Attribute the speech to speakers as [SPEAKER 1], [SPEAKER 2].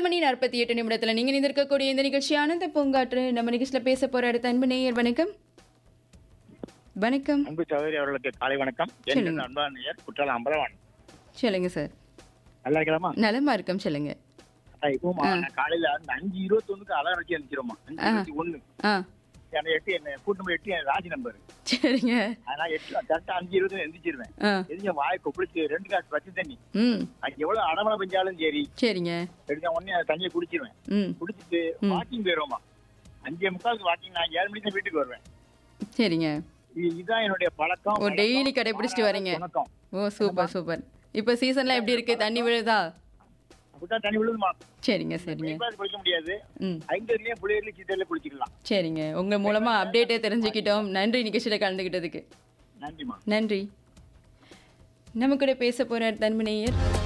[SPEAKER 1] மணி நாற்பத்தி எட்டு நிமிடத்தில் நீங்கள் நிந்திருக்கக்கூடிய இந்த நிகழ்ச்சி ஆனந்த பூங்காற்று நம்ம நிகழ்ச்சியில் பேச போகிற அடுத்த அன்பு நேயர் வணக்கம் வணக்கம்
[SPEAKER 2] அன்பு சகோதரி அவர்களுக்கு காலை வணக்கம்
[SPEAKER 1] சொல்லுங்க.
[SPEAKER 2] என் அன்பான நேயர் குற்றாலம் அம்பலவான்
[SPEAKER 1] சொல்லுங்க சார்
[SPEAKER 2] நல்லா இருக்கலாமா
[SPEAKER 1] நலமா இருக்கோம் சொல்லுங்க
[SPEAKER 2] இப்போ நான் காலையில அந்த அஞ்சு இருபத்தி ஒண்ணுக்கு அலாரம் வச்சு எழுந்திரோமா அஞ்சு இருபத்தி ஒண்ணு
[SPEAKER 1] ஆ
[SPEAKER 2] என்னை எட்டு என்ன கூட்டு போய் எட்டு என் ராஜ் நம்பர்
[SPEAKER 1] சரிங்க
[SPEAKER 2] அதனால எட்டு கரெக்டா அஞ்சு இருபது எந்திரிச்சிருவேன்
[SPEAKER 1] ஆ
[SPEAKER 2] எரிஞ்ச வாயை கொப்பளிச்சு ரெண்டு காசு பச்சை தண்ணி
[SPEAKER 1] ம்
[SPEAKER 2] அங்க எவ்வளவு அடமழை பெஞ்சாலும் சரி
[SPEAKER 1] சரிங்க
[SPEAKER 2] எடுத்த உடனே அந்த தண்ணியை குடிச்சிருவேன்
[SPEAKER 1] ம்
[SPEAKER 2] குடிச்சிட்டு வாக்கிங் போயிருவோமா அஞ்சே முக்காலுக்கு வாக்கிங் நான் ஏழு மணிக்கு தான் வீட்டுக்கு வருவேன்
[SPEAKER 1] சரிங்க
[SPEAKER 2] இது- இதுதான் என்னுடைய பழக்கம்
[SPEAKER 1] ஓ டெய்லி கடைபிடிச்சிட்டு வரீங்க
[SPEAKER 2] வணக்கம்
[SPEAKER 1] ஓ சூப்பர் சூப்பர் இப்போ சீசன்லாம் எப்படி இருக்கு தண்ணி விழுதா
[SPEAKER 2] அப்படிதான் தண்ணி விழுதுமா
[SPEAKER 1] சரிங்க சரிங்க
[SPEAKER 2] வெயில்ல குளிக்க முடியாது
[SPEAKER 1] ம்
[SPEAKER 2] ஐந்தர்லயும் புள்ளியர்லயும் சித்தர்ல குளிச்சுக்கலாம்
[SPEAKER 1] சரிங்க உங்கள் மூலமாக அப்டேட்டே தெரிஞ்சுக்கிட்டோம் நன்றி நிகழ்ச்சியில் கலந்துக்கிட்டதுக்கு
[SPEAKER 2] நன்றிமா
[SPEAKER 1] நன்றி நம்ம கூட பேச போகிற தன்மனையர்